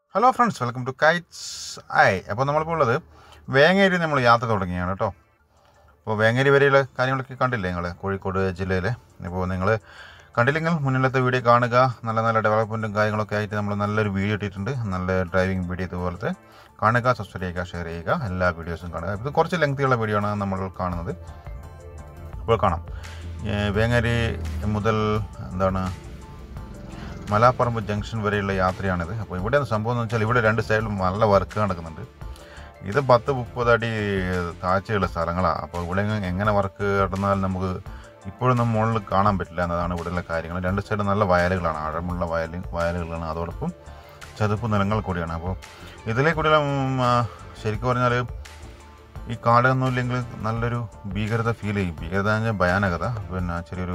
Hello friends welcome to Kites I അപ്പോൾ നമ്മളിപ്പോൾ ഉള്ളത് വേങ്ങേരി നമ്മൾ യാത്ര തുടങ്ങിയാണ് കേട്ടോ അപ്പോൾ വേങ്ങേരി വരെയുള്ള കാര്യങ്ങളൊക്കെ കണ്ടില്ലേ നിങ്ങൾ കോഴിക്കോട് ജില്ലയിലെ ഇപ്പോൾ നിങ്ങൾ കണ്ടില്ലെങ്കിൽ മുന്നിലത്തെ വീഡിയോ കാണുക നല്ല നല്ല ഡെവലപ്മെൻറ്റും കാര്യങ്ങളൊക്കെ ആയിട്ട് നമ്മൾ നല്ലൊരു വീഡിയോ ഇട്ടിട്ടുണ്ട് നല്ല ഡ്രൈവിംഗ് വീഡിയോ ഇതുപോലത്തെ കാണുക സബ്സ്ക്രൈബ് ചെയ്യുക ഷെയർ ചെയ്യുക എല്ലാ വീഡിയോസും കാണുക ഇത് കുറച്ച് ലെങ്തിയുള്ള വീഡിയോ ആണ് നമ്മൾ കാണുന്നത് അപ്പോൾ കാണാം ഏ, വേങ്ങേരി മുതൽ എന്താണ് മലാപ്പറമ്പ് ജംഗ്ഷൻ വരെയുള്ള യാത്രയാണിത് അപ്പോൾ ഇവിടെ സംഭവം എന്ന് വെച്ചാൽ ഇവിടെ രണ്ട് സൈഡിലും നല്ല വർക്ക് നടക്കുന്നുണ്ട് ഇത് പത്ത് മുപ്പത് അടി താഴ്ചയുള്ള സ്ഥലങ്ങളാണ് അപ്പോൾ ഇവിടെ എങ്ങ- എങ്ങനെ വർക്ക് നടന്നാൽ നമുക്ക് ഇപ്പോഴൊന്നും മുകളിൽ കാണാൻ പറ്റില്ല എന്നതാണ് ഇവിടെയുള്ള കാര്യങ്ങൾ രണ്ട് സൈഡും നല്ല വയലുകളാണ് ആഴമുള്ള വയൽ വയലുകളാണ് അതോടൊപ്പം ചതുപ്പ് നിലങ്ങൾ കൂടിയാണ് അപ്പോൾ ഇതിലെ കൂടിയുള്ള ഉം, ആ, ശരിക്കും പറഞ്ഞാൽ ഈ കാടൊന്നും ഇല്ലെങ്കിൽ നല്ലൊരു ഭീകരത ഫീൽ ചെയ്യും ഭീകരത എന്ന് പറഞ്ഞാൽ ഭയാനകത പിന്നെ ചെറിയൊരു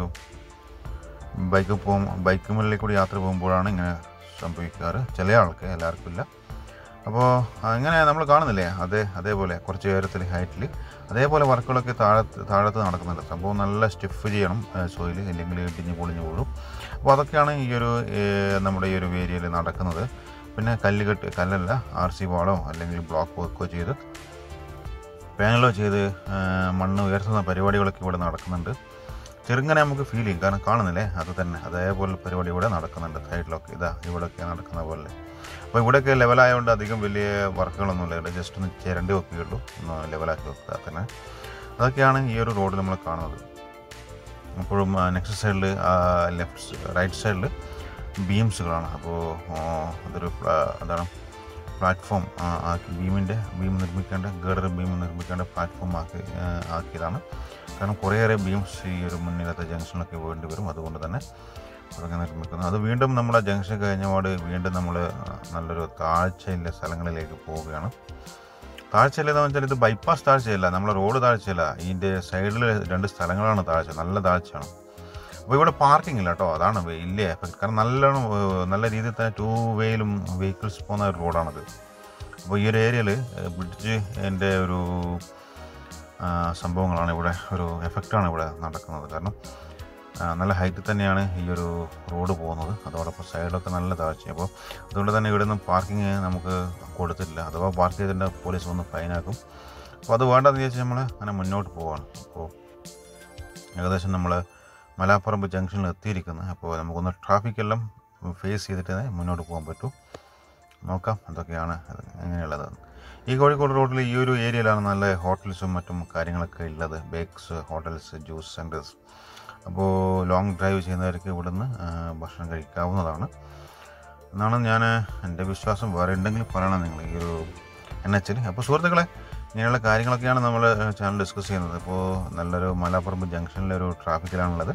ബൈക്ക് പോകും ബൈക്ക് മുന്നിൽ കൂടി യാത്ര പോകുമ്പോഴാണ് ഇങ്ങനെ സംഭവിക്കാറ് ചില ആൾക്ക് എല്ലാവർക്കും ഇല്ല അപ്പോൾ അങ്ങനെ നമ്മൾ കാണുന്നില്ലേ അതേ അതേപോലെ കുറച്ച് ഉയരത്തിൽ ഹൈറ്റിൽ അതേപോലെ വർക്കുകളൊക്കെ താഴത്ത് താഴത്ത് നടക്കുന്നുണ്ട് സംഭവം നല്ല സ്റ്റിഫ് ചെയ്യണം സോയിൽ ഇല്ലെങ്കിൽ ഇടിഞ്ഞ് പൊളിഞ്ഞ് പോകും അപ്പോൾ അതൊക്കെയാണ് ഈ ഒരു ഏഹ്, നമ്മുടെ ഈ ഒരു ഏരിയയിൽ നടക്കുന്നത് പിന്നെ കല്ലുകെട്ട് കല്ലല്ല ആർ സി വാളോ അല്ലെങ്കിൽ ബ്ലോക്ക് വർക്കോ ചെയ്ത് പാനലോ ചെയ്ത് ആ, മണ്ണ് ഉയർത്തുന്ന പരിപാടികളൊക്കെ ഇവിടെ നടക്കുന്നുണ്ട് ചെറുങ്ങനെ നമുക്ക് ഫീൽ ചെയ്യും കാരണം കാണുന്നില്ലേ അത് തന്നെ അതേപോലെ പരിപാടി ഇവിടെ നടക്കുന്നുണ്ട് സൈഡിലൊക്കെ ഇതാ ഇവിടെയൊക്കെ നടക്കുന്ന പോലെ അപ്പോൾ ഇവിടെയൊക്കെ ലെവലായതുകൊണ്ട് അധികം വലിയ വർക്കുകളൊന്നുമില്ല ഇവിടെ ജസ്റ്റ് ഒന്ന് ചിരണ്ടി വെക്കുകയുള്ളൂ ഒന്ന് ലെവലാക്കി വെക്കുക തന്നെ അതൊക്കെയാണ് ഈ ഒരു റോഡ് നമ്മൾ കാണുന്നത് അപ്പോഴും നെക്സ്റ്റ് സൈഡിൽ ലെഫ്റ്റ് റൈറ്റ് സൈഡിൽ ബീംസുകളാണ് അപ്പോൾ അതൊരു പ്ലാ- എന്താണ് പ്ലാറ്റ്ഫോം ആക്കി ബീമിൻ്റെ ബീം നിർമ്മിക്കേണ്ട ഗേഡർ ബീം നിർമ്മിക്കേണ്ട പ്ലാറ്റ്ഫോം ആക്കി ആ, ആക്കിയതാണ് കാരണം കുറേയേറെ ബീംസ് ഈ ഒരു മുന്നിലത്തെ ജംഗ്ഷനിലൊക്കെ വേണ്ടി വരും അതുകൊണ്ട് തന്നെ അതൊക്കെ നിർമ്മിക്കുന്നു അത് വീണ്ടും നമ്മൾ ആ ജംഗ്ഷൻ കഴിഞ്ഞ പാട് വീണ്ടും നമ്മൾ നല്ലൊരു താഴ്ചയിലെ സ്ഥലങ്ങളിലേക്ക് പോവുകയാണ് താഴ്ചയിലെന്ന് വെച്ചാൽ ഇത് ബൈപ്പാസ് താഴ്ചയല്ല നമ്മളെ റോഡ് താഴ്ചയല്ല ഇതിൻ്റെ സൈഡിൽ രണ്ട് സ്ഥലങ്ങളാണ് താഴ്ച നല്ല താഴ്ചയാണ് അപ്പോൾ ഇവിടെ പാർക്കിംഗ് ഇല്ല കേട്ടോ അതാണ് വലിയ എഫക്ട് കാരണം നല്ലോണം ഏഹ്, നല്ല രീതിയിൽ തന്നെ ടൂ വേയിലും വെഹിക്കിൾസ് പോകുന്ന ഒരു റോഡാണത് അപ്പോൾ ഈ ഒരു ഏരിയയിൽ ബ്രിഡ്ജ് എൻ്റെ ഒരു ആ, സംഭവങ്ങളാണ് ഇവിടെ ഒരു എഫക്റ്റാണ് ഇവിടെ നടക്കുന്നത് കാരണം ആ, നല്ല ഹൈറ്റിൽ തന്നെയാണ് ഈ ഒരു റോഡ് പോകുന്നത് അതോടൊപ്പം സൈഡിലൊക്കെ നല്ല താഴ്ച അപ്പോൾ അതുകൊണ്ട് തന്നെ ഇവിടെ നിന്നും പാർക്കിംഗ് നമുക്ക് കൊടുത്തിട്ടില്ല അഥവാ പാർക്ക് ചെയ്തിട്ട് പോലീസ് വന്ന് ഫൈനാക്കും അപ്പോൾ അത് വേണ്ടെന്ന് വിചാരിച്ച് നമ്മൾ അങ്ങനെ മുന്നോട്ട് പോവാണ് അപ്പോൾ ഏകദേശം നമ്മൾ മലാപ്പറമ്പ് ജംഗ്ഷനിൽ എത്തിയിരിക്കുന്നത് അപ്പോൾ നമുക്കൊന്ന് ട്രാഫിക് എല്ലാം ഫേസ് ചെയ്തിട്ട് മുന്നോട്ട് പോകാൻ പറ്റൂ നോക്കാം എന്തൊക്കെയാണ് അത് എങ്ങനെയുള്ളത് ഈ കോഴിക്കോട് റോഡിൽ ഈ ഒരു ഏരിയയിലാണ് നല്ല ഹോട്ടൽസും മറ്റും കാര്യങ്ങളൊക്കെ ഉള്ളത് ബേക്സ് ഹോട്ടൽസ് ജ്യൂസ് സെൻറ്റേഴ്സ് അപ്പോൾ ലോങ് ഡ്രൈവ് ചെയ്യുന്നവർക്ക് ഇവിടുന്ന് ആ, ഭക്ഷണം കഴിക്കാവുന്നതാണ് എന്നാണ് ഞാൻ എൻ്റെ വിശ്വാസം വേറെ ഉണ്ടെങ്കിൽ പറയണം നിങ്ങൾ ഈ ഒരു എൻ എച്ചിൽ അപ്പോൾ സുഹൃത്തുക്കളെ ഇങ്ങനെയുള്ള കാര്യങ്ങളൊക്കെയാണ് നമ്മൾ ചാനൽ ഡിസ്കസ് ചെയ്യുന്നത് ഇപ്പോൾ നല്ലൊരു മലാപ്പറമ്പ് ജംഗ്ഷനിലെ ഒരു ട്രാഫിക്കിലാണുള്ളത്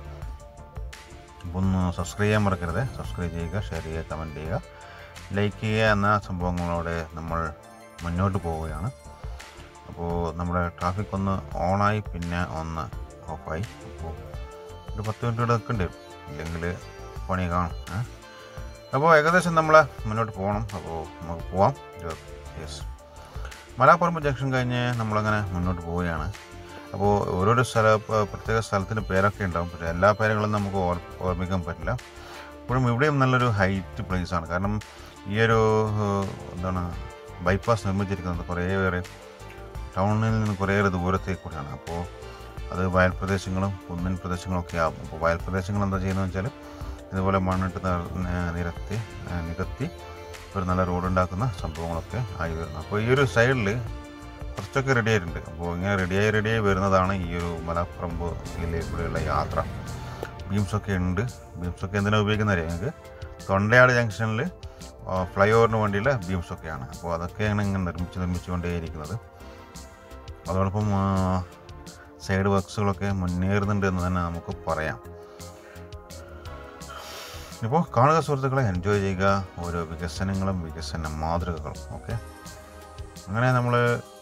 അപ്പോൾ ഒന്ന് സബ്സ്ക്രൈബ് ചെയ്യാൻ മറക്കരുത് സബ്സ്ക്രൈബ് ചെയ്യുക ഷെയർ ചെയ്യുക കമൻറ്റ് ചെയ്യുക ലൈക്ക് ചെയ്യുക എന്ന സംഭവങ്ങളോടെ നമ്മൾ മുന്നോട്ട് പോവുകയാണ് അപ്പോൾ നമ്മുടെ ട്രാഫിക് ഒന്ന് ഓണായി പിന്നെ ഒന്ന് ഓഫായി അപ്പോൾ ഒരു പത്ത് മിനിറ്റ് ഇവിടെ നിൽക്കേണ്ടി വരും ഇല്ലെങ്കിൽ പണി കാണും ഏ? അപ്പോൾ ഏകദേശം നമ്മൾ മുന്നോട്ട് പോകണം അപ്പോൾ നമുക്ക് പോവാം യെസ് മലാപ്പറമ്പ് ജംഗ്ഷൻ കഴിഞ്ഞ് നമ്മളങ്ങനെ മുന്നോട്ട് പോവുകയാണ് അപ്പോൾ ഓരോരോ സ്ഥല പ- പ്രത്യേക സ്ഥലത്തിന് പേരൊക്കെ ഉണ്ടാവും പക്ഷേ എല്ലാ പേരുകളും നമുക്ക് ഓർ ഓർമ്മിക്കാൻ പറ്റില്ല ഇപ്പോഴും ഇവിടെയും നല്ലൊരു ഹൈറ്റ് പ്ലേസ് ആണ് കാരണം ഈ ഒരു ഏഹ്, എന്താണ് ബൈപ്പാസ് നിർമ്മിച്ചിരിക്കുന്നത് കുറേയേറെ ടൗണിൽ നിന്ന് കുറേയേറെ ദൂരത്തേക്ക് കൂടിയാണ് അപ്പോൾ അത് വയൽ പ്രദേശങ്ങളും കുന്നിൻ പ്രദേശങ്ങളൊക്കെ ആകും അപ്പോൾ വയൽ പ്രദേശങ്ങൾ എന്താ ചെയ്യുന്നത് വെച്ചാൽ ഇതുപോലെ മണ്ണിട്ട് നിർ- ന- നിരത്തി ഏഹ്, നികത്തി ഒരു നല്ല റോഡ് ഉണ്ടാക്കുന്ന സംഭവങ്ങളൊക്കെ ആയി വരുന്നു അപ്പോൾ ഈ ഒരു സൈഡിൽ കുറച്ചൊക്കെ റെഡി ആയിട്ടുണ്ട് അപ്പോൾ ഇങ്ങനെ റെഡിയായി റെഡിയായി വരുന്നതാണ് ഈ ഒരു മലപ്പുറമ്പ് ജില്ലയിലൂടെയുള്ള യാത്ര ബീംസൊക്കെ ഉണ്ട് ബീംസൊക്കെ എന്തിനാണ് ഉപയോഗിക്കുന്നത് അറിയാം ഞങ്ങൾക്ക് തൊണ്ടയാട് ജംഗ്ഷനിൽ ഫ്ലൈ ഓവറിന് വേണ്ടിയുള്ള ബീംസൊക്കെയാണ് അപ്പോൾ അതൊക്കെയാണ് ഇങ്ങനെ നിർമ്മിച്ച് നിർമ്മിച്ചുകൊണ്ടേയിരിക്കുന്നത് അതോടൊപ്പം സൈഡ് വർക്ക്സുകളൊക്കെ മുന്നേറുന്നുണ്ട് എന്ന് തന്നെ നമുക്ക് പറയാം ഇപ്പോൾ കാണുക സുഹൃത്തുക്കളെ എൻജോയ് ചെയ്യുക ഓരോ വികസനങ്ങളും വികസന മാതൃകകളും ഓക്കെ അങ്ങനെ നമ്മൾ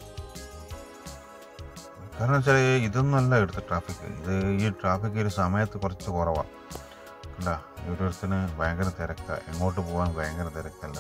കാരണം വെച്ചാൽ ഇതൊന്നുമല്ല ഇവിടുത്തെ ട്രാഫിക് ഇത് ഈ ട്രാഫിക് ഒരു സമയത്ത് കുറച്ച് കുറവാണ് കണ്ടാ ഓരോരുത്തന് ഭയങ്കര തിരക്കാണ് എങ്ങോട്ട് പോകാൻ ഭയങ്കര തിരക്കല്ല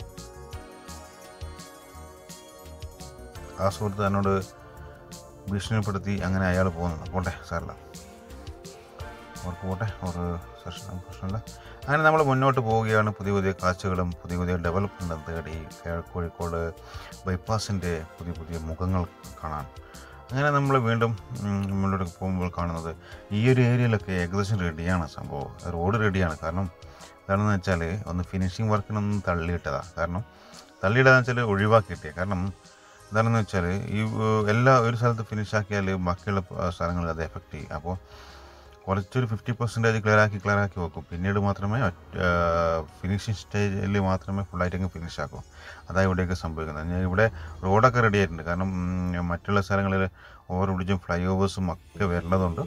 ആ സുഹൃത്ത് എന്നോട് ഭീഷണിപ്പെടുത്തി അങ്ങനെ അയാൾ പോകുന്നത് പോട്ടെ സാറില്ല അവർക്ക് പോട്ടെ ഒരു സെഷൻ പ്രശ്നമില്ല അങ്ങനെ നമ്മൾ മുന്നോട്ട് പോവുകയാണ് പുതിയ പുതിയ കാഴ്ചകളും പുതിയ പുതിയ ഡെവലപ്മെൻറ്റും തേടി കേ- കോഴിക്കോട് ബൈപ്പാസിൻ്റെ പുതിയ പുതിയ മുഖങ്ങൾ കാണാൻ അങ്ങനെ നമ്മൾ വീണ്ടും ഉം, മുന്നോട്ട് പോകുമ്പോൾ കാണുന്നത് ഈ ഒരു ഏരിയയിലൊക്കെ ഏകദേശം റെഡിയാണ് സംഭവം റോഡ് റെഡിയാണ് കാരണം എന്താണെന്ന് വെച്ചാൽ ഒന്ന് ഫിനിഷിങ് വർക്കിനൊന്നും തള്ളിയിട്ടതാണ് കാരണം തള്ളിയിടാന്ന് വെച്ചാൽ ഒഴിവാക്കിയിട്ടേ കാരണം എന്താണെന്ന് വെച്ചാൽ ഈ ഏഹ്, എല്ലാ ഒരു സ്ഥലത്ത് ഫിനിഷ് ആക്കിയാൽ ബാക്കിയുള്ള പ- സ്ഥലങ്ങളിൽ അത് എഫക്റ്റ് ചെയ്യും അപ്പോൾ കുറച്ചൊരു ഫിഫ്റ്റി പെർസെൻറ്റേജ് ക്ലിയർ ആക്കി ക്ലിയർ ആക്കി വെക്കും പിന്നീട് മാത്രമേ ഫിനിഷിങ് സ്റ്റേജിൽ മാത്രമേ ഫുള്ളായിട്ട് അങ്ങ് ഫിനിഷ് ആക്കും അതാണ് ഇവിടെയൊക്കെ സംഭവിക്കുന്നത് ഞാൻ ഇവിടെ റോഡൊക്കെ റെഡി ആയിട്ടുണ്ട് കാരണം ഉം, മറ്റുള്ള സ്ഥലങ്ങളിൽ ഓവർ ബ്രിഡ്ജും ഫ്ലൈ ഓവേഴ്സും ഒക്കെ വരേണ്ടതുണ്ട്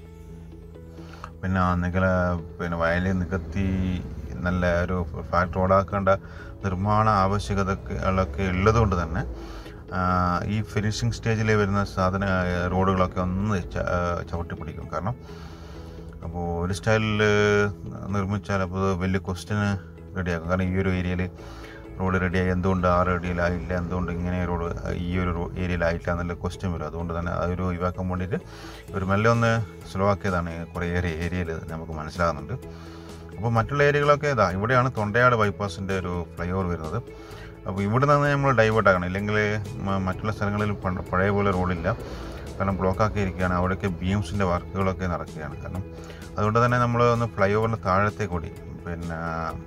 പിന്നെ ആ നികല പിന്നെ വയലിൽ നികത്തി നല്ല ഒരു ഫ്ലാറ്റ് റോഡാക്കേണ്ട നിർമ്മാണ ആവശ്യകതകളൊക്കെ ഉള്ളതുകൊണ്ട് തന്നെ ആ, ഈ ഫിനിഷിംഗ് സ്റ്റേജിൽ വരുന്ന സാധന റോഡുകളൊക്കെ ഒന്ന് ച- ആ, ചവിട്ടി പിടിക്കും കാരണം അപ്പോൾ ഒരു സ്റ്റൈലിൽ നിർമ്മിച്ചാൽ അപ്പോൾ അത് വലിയ ക്വസ്റ്റ്യന് റെഡിയാക്കും കാരണം ഈ ഒരു ഏരിയയിൽ റോഡ് റെഡിയായി എന്തുകൊണ്ട് ആ ഏരിയയിലായില്ല എന്തുകൊണ്ട് ഇങ്ങനെ റോഡ് ഈ ഒരു റോ- ഏരിയയിലായില്ല എന്നുള്ള ക്വസ്റ്റ്യൻ വരും അതുകൊണ്ട് തന്നെ അതൊരു ഒഴിവാക്കാൻ വേണ്ടിയിട്ട് ഒരു മെല്ലെ ഒന്ന് സ്ലോ ആക്കിയതാണ് കുറേയേറെ ഏരിയയിൽ നമുക്ക് മനസ്സിലാകുന്നുണ്ട് അപ്പോൾ മറ്റുള്ള ഏരിയകളൊക്കെ ഇതാ ഇവിടെയാണ് തൊണ്ടയാട് ബൈപ്പാസിൻ്റെ ഒരു ഫ്ലൈ ഓവർ വരുന്നത് അപ്പോൾ ഇവിടെ നിന്ന് നമ്മൾ ഡൈവേർട്ട് ആക്കണം ഇല്ലെങ്കിൽ മ- മറ്റുള്ള സ്ഥലങ്ങളിൽ പണ്ട് പഴയ പോലെ റോഡില്ല കാരണം ബ്ലോക്ക് ആക്കിയിരിക്കുകയാണ് അവിടെയൊക്കെ ബീംസിൻ്റെ വർക്കുകളൊക്കെ നടക്കുകയാണ് കാരണം അതുകൊണ്ട് തന്നെ നമ്മൾ ഒന്ന് ഫ്ലൈ ഓവറിന് താഴത്തെ കൂടി പിന്നെ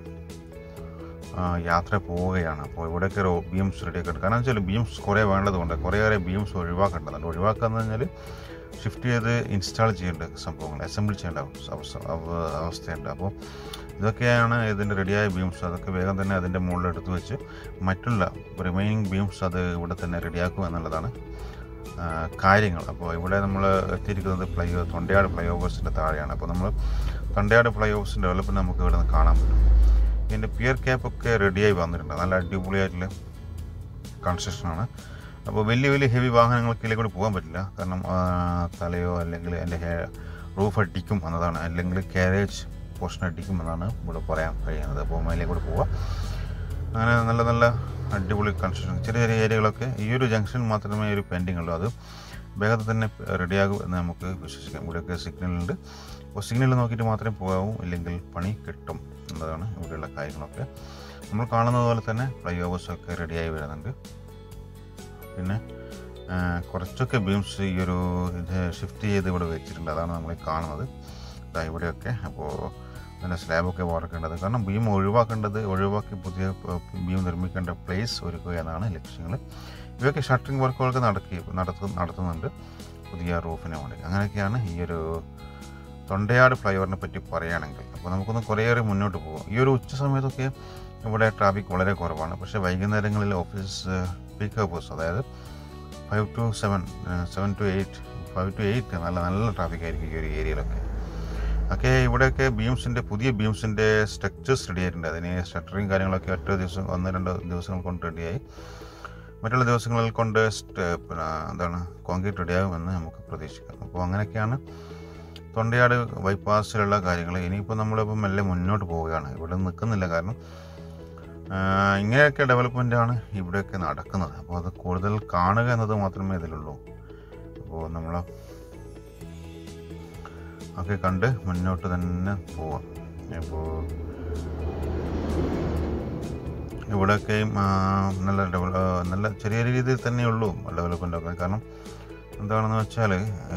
ആ, യാത്ര പോവുകയാണ് അപ്പോൾ ഇവിടെയൊക്കെ റോ ബീംസ് റെഡിയാക്കി കാരണം വെച്ചാൽ ബീംസ് കുറേ വേണ്ടതുകൊണ്ട് കുറേയേറെ ബീംസ് ഒഴിവാക്കേണ്ടതുണ്ട് ഒഴിവാക്കുക എന്ന് പറഞ്ഞാൽ ഷിഫ്റ്റ് ചെയ്ത് ഇൻസ്റ്റാൾ ചെയ്യേണ്ട സംഭവങ്ങൾ അസംബിൾ ചെയ്യേണ്ട അവസ്ഥ അവ- അവസ്ഥയുണ്ട് അപ്പോൾ ഇതൊക്കെയാണ് ഇതിൻ്റെ റെഡിയായ ബീംസ് അതൊക്കെ വേഗം തന്നെ അതിൻ്റെ മുകളിൽ എടുത്ത് വെച്ച് മറ്റുള്ള റിമൈനിങ് ബീംസ് അത് ഇവിടെ തന്നെ റെഡിയാക്കും എന്നുള്ളതാണ് ആ, കാര്യങ്ങൾ അപ്പോൾ ഇവിടെ നമ്മൾ എത്തിയിരിക്കുന്നത് ഫ്ലൈ തൊണ്ടയാട് ഫ്ലൈ ഓവേഴ്സിൻ്റെ താഴെയാണ് അപ്പോൾ നമ്മൾ തൊണ്ടയാട് ഫ്ലൈ ഓവേഴ്സിൻ്റെ ഡെവലപ്മെൻറ്റ് നമുക്ക് ഇവിടെ നിന്ന് കാണാൻ പറ്റും ഇതിൻ്റെ പിയർ ക്യാപ്പൊക്കെ റെഡിയായി വന്നിട്ടുണ്ട് നല്ല അടിപൊളിയായിട്ടുള്ള കൺസ്ട്രക്ഷനാണ് അപ്പോൾ വലിയ വലിയ ഹെവി വാഹനങ്ങൾക്ക് ഇതിലെ കൂടി പോകാൻ പറ്റില്ല കാരണം ആ, തലയോ അല്ലെങ്കിൽ എൻ്റെ ഹെ റൂഫ് അടിക്കും എന്നതാണ് അല്ലെങ്കിൽ കാരേജ് പോർഷൻ അടിക്കും എന്നാണ് ഇവിടെ പറയാൻ കഴിയുന്നത് അപ്പോൾ മേലെ കൂടെ പോവാം അങ്ങനെ നല്ല നല്ല അടിപൊളി കൺസ്ട്രക്ഷൻ ചെറിയ ചെറിയ ഏരിയകളൊക്കെ ഈ ഒരു ജംഗ്ഷൻ മാത്രമേ ഒരു പെൻഡിങ് ഉള്ളൂ അത് വേഗത്തിൽ തന്നെ റെഡിയാകും എന്ന് നമുക്ക് വിശ്വസിക്കാം ഇവിടെയൊക്കെ സിഗ്നലുണ്ട് അപ്പോൾ സിഗ്നൽ നോക്കിയിട്ട് മാത്രമേ പോകാവൂ ഇല്ലെങ്കിൽ പണി കിട്ടും എന്നതാണ് ഇവിടെയുള്ള കാര്യങ്ങളൊക്കെ നമ്മൾ കാണുന്നത് പോലെ തന്നെ ഫ്ലൈ ഓവേഴ്സൊക്കെ റെഡിയായി വരുന്നുണ്ട് പിന്നെ ആ, കുറച്ചൊക്കെ ബീംസ് ഈ ഒരു ഇത് ഷിഫ്റ്റ് ചെയ്ത് ഇവിടെ വെച്ചിട്ടുണ്ട് അതാണ് നമ്മൾ ഈ കാണുന്നത് ദാ ഇവിടെയൊക്കെ അപ്പോൾ നല്ല സ്ലാബൊക്കെ വാർക്കേണ്ടത് കാരണം ബീം ഒഴിവാക്കേണ്ടത് ഒഴിവാക്കി പുതിയ ബീം നിർമ്മിക്കേണ്ട പ്ലേസ് ഒരുക്കുക എന്നാണ് ലക്ഷ്യങ്ങൾ ഇവയൊക്കെ ഷട്ടറിങ് വർക്കുകളൊക്കെ നടക്കി നടത്തു നടത്തുന്നുണ്ട് പുതിയ റൂഫിന് വേണ്ടി അങ്ങനെയൊക്കെയാണ് ഈ ഒരു തൊണ്ടയാട് ഫ്ലൈഓവറിനെ പറ്റി പറയുകയാണെങ്കിൽ അപ്പോൾ നമുക്കൊന്ന് കുറേയേറെ മുന്നോട്ട് പോകാം ഈ ഒരു ഉച്ച സമയത്തൊക്കെ ഇവിടെ ട്രാഫിക് വളരെ കുറവാണ് പക്ഷേ വൈകുന്നേരങ്ങളിൽ ഓഫീസ് പീക്ക് അവേഴ്സ് അതായത് five to seven seven to eight five to eight നല്ല നല്ല ട്രാഫിക് ആയിരിക്കും ഈ ഒരു ഏരിയയിലൊക്കെ ഒക്കെ ഇവിടെയൊക്കെ ബീംസിൻ്റെ പുതിയ ബീംസിൻ്റെ സ്ട്രക്ചേഴ്സ് റെഡി ആയിട്ടുണ്ട് അതിന് ഷട്ടറിങ് കാര്യങ്ങളൊക്കെ ഒറ്റ ദിവസം ഒന്ന് രണ്ട് ദിവസങ്ങൾ കൊണ്ട് റെഡിയായി മറ്റുള്ള ദിവസങ്ങളിൽ കൊണ്ട് സ്റ്റ്- പിന്നെ എന്താണ് കോൺക്രീറ്റ് റെഡിയാകുമെന്ന് നമുക്ക് പ്രതീക്ഷിക്കാം അപ്പോൾ അങ്ങനെയൊക്കെയാണ് തൊണ്ടയാട് ബൈപ്പാസിലുള്ള കാര്യങ്ങൾ ഇനിയിപ്പോൾ നമ്മളിപ്പോൾ മെല്ലെ മുന്നോട്ട് പോവുകയാണ് ഇവിടെ നിൽക്കുന്നില്ല കാരണം ആ, ഇങ്ങനെയൊക്കെ ഡെവലപ്മെൻറ്റാണ് ഇവിടെയൊക്കെ നടക്കുന്നത് അപ്പോൾ അത് കൂടുതൽ കാണുക എന്നത് മാത്രമേ ഇതിലുള്ളൂ അപ്പോൾ നമ്മൾ ഒക്കെ കണ്ട് മുന്നോട്ട് തന്നെ പോവാം ഇപ്പോൾ ഇവിടെയൊക്കെയും ആ, നല്ല ഡെവല ആ, നല്ല ചെറിയ രീതിയിൽ തന്നെയുള്ളൂ ഡെവലപ്മെൻ്റ് ഒക്കെ കാരണം എന്താണെന്ന് വെച്ചാൽ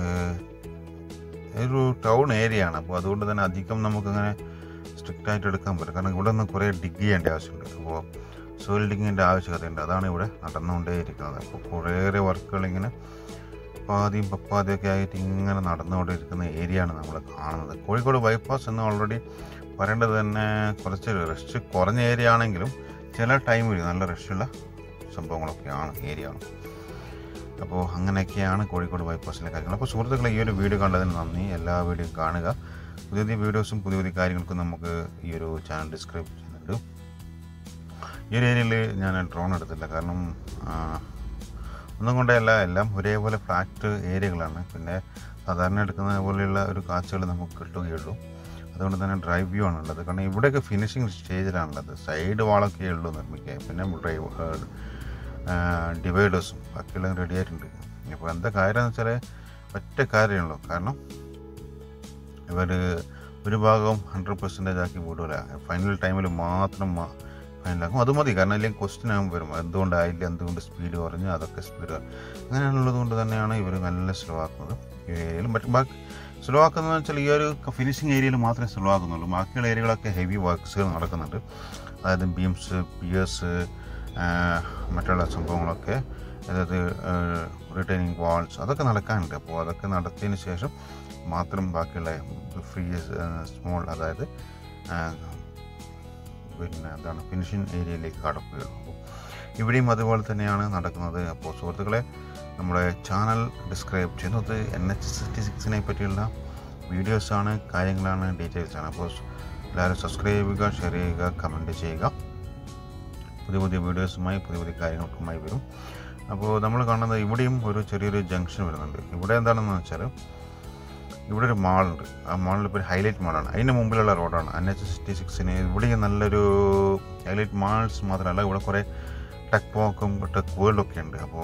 ഒരു ടൗൺ ഏരിയ ആണ് അപ്പോൾ അതുകൊണ്ട് തന്നെ അധികം നമുക്കങ്ങനെ സ്ട്രിക്റ്റ് ആയിട്ട് എടുക്കാൻ പറ്റില്ല കാരണം ഇവിടെ നിന്ന് കുറേ ഡിഗ് ചെയ്യേണ്ട ആവശ്യമുണ്ട് അപ്പോൾ സോയിൽ ഡിങ്ങിൻ്റെ ആവശ്യകതയുണ്ട് അതാണ് ഇവിടെ നടന്നുകൊണ്ടേയിരിക്കുന്നത് അപ്പോൾ കുറേയേറെ വർക്കുകൾ ഇങ്ങനെ പാതിയും പപ്പാതിയൊക്കെ ആയിട്ട് ഇങ്ങനെ നടന്നുകൊണ്ടിരിക്കുന്ന ഏരിയ ആണ് നമ്മൾ കാണുന്നത് കോഴിക്കോട് ബൈപ്പാസ് എന്ന് ഓൾറെഡി പറയേണ്ടത് തന്നെ കുറച്ച് റഷ് കുറഞ്ഞ ഏരിയ ആണെങ്കിലും ചില ടൈമിൽ നല്ല റഷുള്ള സംഭവങ്ങളൊക്കെയാണ് ഏരിയ ആണ് അപ്പോൾ അങ്ങനെയൊക്കെയാണ് കോഴിക്കോട് ബൈപ്പാസിലെ കാര്യങ്ങൾ അപ്പോൾ സുഹൃത്തുക്കളെ ഈ ഒരു വീഡിയോ കണ്ടതിന് നന്ദി എല്ലാ വീഡിയോയും കാണുക പുതിയ പുതിയ വീഡിയോസും പുതിയ പുതിയ കാര്യങ്ങൾക്കും നമുക്ക് ഈ ഒരു ചാനൽ ഡിസ്ക്രൈബ് ചെയ്യുന്നുണ്ട് ഈ ഒരു ഏരിയയിൽ ഞാൻ ഡ്രോൺ എടുത്തില്ല കാരണം ആ, ഒന്നും കൊണ്ടല്ല എല്ലാം ഒരേപോലെ ഫ്ലാറ്റ് ഏരിയകളാണ് പിന്നെ സാധാരണ എടുക്കുന്ന പോലെയുള്ള ഒരു കാഴ്ചകൾ നമുക്ക് കിട്ടുകയുള്ളൂ അതുകൊണ്ട് തന്നെ ഡ്രൈവ് വ്യൂ ആണുള്ളത് കാരണം ഇവിടെയൊക്കെ ഫിനിഷിങ് സ്റ്റേജിലാണുള്ളത് സൈഡ് വാളൊക്കെ ഉള്ളൂ നിർമ്മിക്കുക പിന്നെ ഡ്രൈവ് ഡിവൈഡേഴ്സും ബാക്കിയെല്ലാം റെഡി ആയിട്ടുണ്ട് അപ്പോൾ എന്താ കാര്യം എന്ന് വെച്ചാൽ ഒറ്റ കാര്യമുള്ളൂ കാരണം ഇവർ ഒരു ഭാഗം ഹൺഡ്രഡ് പെർസെൻറ്റേജ് ആക്കി വിടൂല ഫൈനൽ ടൈമിൽ മാത്രം ഫൈനലാക്കും അത് മതി കാരണം അല്ലെങ്കിൽ ക്വസ്റ്റ്യൻ ആകുമ്പോൾ വരും എന്തുകൊണ്ടായില്ല എന്തുകൊണ്ട് സ്പീഡ് കുറഞ്ഞു അതൊക്കെ സ്പീഡ് അങ്ങനെയുള്ളത് കൊണ്ട് തന്നെയാണ് ഇവർ നല്ല സ്ലോ ആക്കുന്നത് ഈ ഏരിയയിൽ മറ്റു ബാക്കി സ്ലോ ആക്കുന്നതെന്ന് വെച്ചാൽ ഈ ഒരു ഫിനിഷിങ് ഏരിയയിൽ മാത്രമേ സ്ലോ ആക്കുന്നുള്ളൂ ബാക്കിയുള്ള ഏരിയകളൊക്കെ ഹെവി വർക്ക്സുകൾ നടക്കുന്നുണ്ട് അതായത് ബീംസ് പിയേഴ്സ് മറ്റുള്ള സംഭവങ്ങളൊക്കെ അതായത് റിട്ടേണിങ് വാൾസ് അതൊക്കെ നടക്കാനുണ്ട് അപ്പോൾ അതൊക്കെ നടത്തിയതിന് ശേഷം മാത്രം ബാക്കിയുള്ള ഫ്രീ സ്മോൾ അതായത് ആ, പിന്നെ എന്താണ് ഫിനിഷിംഗ് ഏരിയയിലേക്ക് കടക്കുകയുള്ളൂ അപ്പോൾ ഇവിടെയും അതുപോലെ തന്നെയാണ് നടക്കുന്നത് അപ്പോൾ സുഹൃത്തുക്കളെ നമ്മുടെ ചാനൽ ഡിസ്ക്രൈബ് ചെയ്യുന്നത് എൻ എച്ച് സിക്സ്റ്റി സിക്സിനെ പറ്റിയുള്ള വീഡിയോസാണ് കാര്യങ്ങളാണ് ഡീറ്റെയിൽസാണ് അപ്പോൾ എല്ലാവരും സബ്സ്ക്രൈബ് ചെയ്യുക ഷെയർ ചെയ്യുക കമൻറ്റ് ചെയ്യുക പുതിയ പുതിയ വീഡിയോസുമായി പുതിയ പുതിയ കാര്യങ്ങൾക്കുമായി വരും അപ്പോൾ നമ്മൾ കാണുന്നത് ഇവിടെയും ഒരു ചെറിയൊരു ജംഗ്ഷൻ വരുന്നുണ്ട് ഇവിടെ എന്താണെന്ന് വെച്ചാൽ ഇവിടെ ഒരു മാളുണ്ട് ആ മാളിൽ ഇപ്പോൾ ഒരു ഹൈലൈറ്റ് മാളാണ് അതിന് മുമ്പിലുള്ള റോഡാണ് എൻ എച്ച് സിക്സ്റ്റി സിക്സിന് ഇവിടെയും നല്ലൊരു ഹൈലൈറ്റ് മാൾസ് മാത്രമല്ല ഇവിടെ കുറേ ടെക് പോക്കും ടെക് വേൾഡൊക്കെ ഉണ്ട് അപ്പോൾ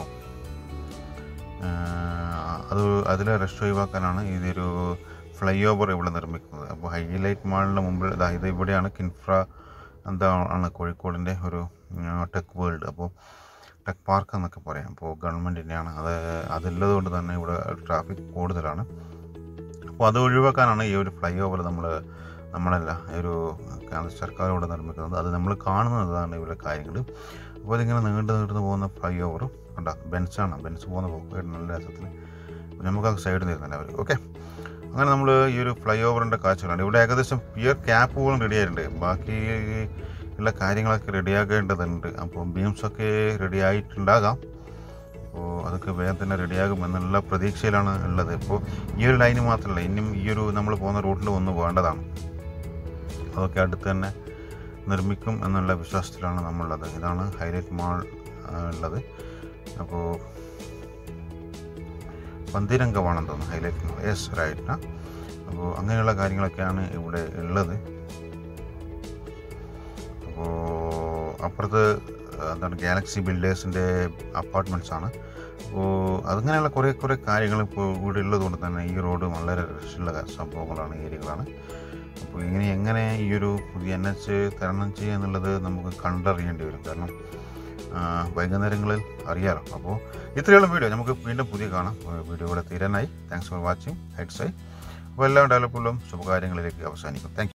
അത് അതിലെ റഷ് ഒഴിവാക്കാനാണ് ഇതൊരു ഫ്ലൈ ഓവർ ഇവിടെ നിർമ്മിക്കുന്നത് അപ്പോൾ ഹൈലൈറ്റ് മാളിൻ്റെ മുമ്പിൽ ഇതാ ഇത് ഇവിടെയാണ് കിൻഫ്ര എന്താ ആണ് കോഴിക്കോടിൻ്റെ ഒരു ടെക് വേൾഡ് അപ്പോൾ ടെക് പാർക്ക് എന്നൊക്കെ പറയാം അപ്പോൾ ഗവൺമെൻറ്റിൻ്റെയാണ് അത് അതുള്ളത് കൊണ്ട് തന്നെ ഇവിടെ ട്രാഫിക് കൂടുതലാണ് അപ്പോൾ അത് ഒഴിവാക്കാനാണ് ഈ ഒരു ഫ്ലൈ ഓവർ നമ്മൾ നമ്മളല്ല ഈ ഒരു കേന്ദ്ര സർക്കാർ ഇവിടെ നിർമ്മിക്കുന്നത് അത് നമ്മൾ കാണുന്നതാണ് ഇവിടെ കാര്യങ്ങൾ അപ്പോൾ അതിങ്ങനെ നീണ്ടു നീണ്ടു പോകുന്ന ഫ്ലൈ ഓവറും കണ്ട ബെൻസാണ് ബെൻസ് പോകുന്ന പോക്ക് നല്ല രസത്തിൽ നമുക്ക് ആ സൈഡിൽ നിരുന്നില്ല അവർ ഓക്കെ അങ്ങനെ നമ്മൾ ഈ ഒരു ഫ്ലൈ ഓവറിൻ്റെ കാഴ്ചകളാണ് ഇവിടെ ഏകദേശം പിയർ ക്യാപ്പ് പോലും റെഡി ആയിട്ടുണ്ട് ബാക്കി ഉള്ള കാര്യങ്ങളൊക്കെ റെഡിയാക്കേണ്ടതുണ്ട് അപ്പോൾ ബീംസൊക്കെ റെഡി ആയിട്ടുണ്ടാകാം അപ്പോൾ അതൊക്കെ വേഗം തന്നെ റെഡിയാകും എന്നുള്ള പ്രതീക്ഷയിലാണ് ഉള്ളത് ഇപ്പോൾ ഈ ഒരു ലൈന് മാത്രമല്ല ഇനിയും ഈ ഒരു നമ്മൾ പോകുന്ന റൂട്ടിൽ ഒന്ന് വേണ്ടതാണ് അതൊക്കെ അടുത്ത് തന്നെ നിർമ്മിക്കും എന്നുള്ള വിശ്വാസത്തിലാണ് നമ്മളുള്ളത് ഇതാണ് ഹൈലൈറ്റ് മാൾ ഉള്ളത് അപ്പോൾ പന്തിരംഗമാണെന്ന് തോന്നുന്നു ഹൈലൈറ്റ് മാൾ യെസ് റൈറ്റ് അപ്പോൾ അങ്ങനെയുള്ള കാര്യങ്ങളൊക്കെയാണ് ഇവിടെ ഉള്ളത് അപ്പോൾ അപ്പുറത്ത് എന്താണ് ഗാലക്സി ബിൽഡേഴ്സിൻ്റെ അപ്പാർട്ട്മെൻറ്റ്സ് ആണ് അപ്പോൾ അതങ്ങനെയുള്ള കുറേ കുറേ കാര്യങ്ങൾ ഇപ്പോൾ ഇവിടെ ഉള്ളതുകൊണ്ട് തന്നെ ഈ റോഡ് വളരെ രക്ഷയുള്ള സംഭവങ്ങളാണ് ഏരിയകളാണ് അപ്പോൾ ഇങ്ങനെ എങ്ങനെ ഈ ഒരു പുതിയ എൻ എച്ച് തരണം ചെയ്യുക എന്നുള്ളത് നമുക്ക് കണ്ടറിയേണ്ടി വരും കാരണം ആ, വൈകുന്നേരങ്ങളിൽ അറിയാലോ അപ്പോൾ ഇത്രയുള്ള വീഡിയോ നമുക്ക് വീണ്ടും പുതിയ കാണാം വീഡിയോ ഇവിടെ തീരാനായി താങ്ക്സ് ഫോർ വാച്ചിങ് ഹെഡ്സ് ആയി അപ്പോൾ എല്ലാ ഡെവലപ്പുകളും ശുഭകാര്യങ്ങളിലേക്ക് അവസാനിക്കും താങ്ക്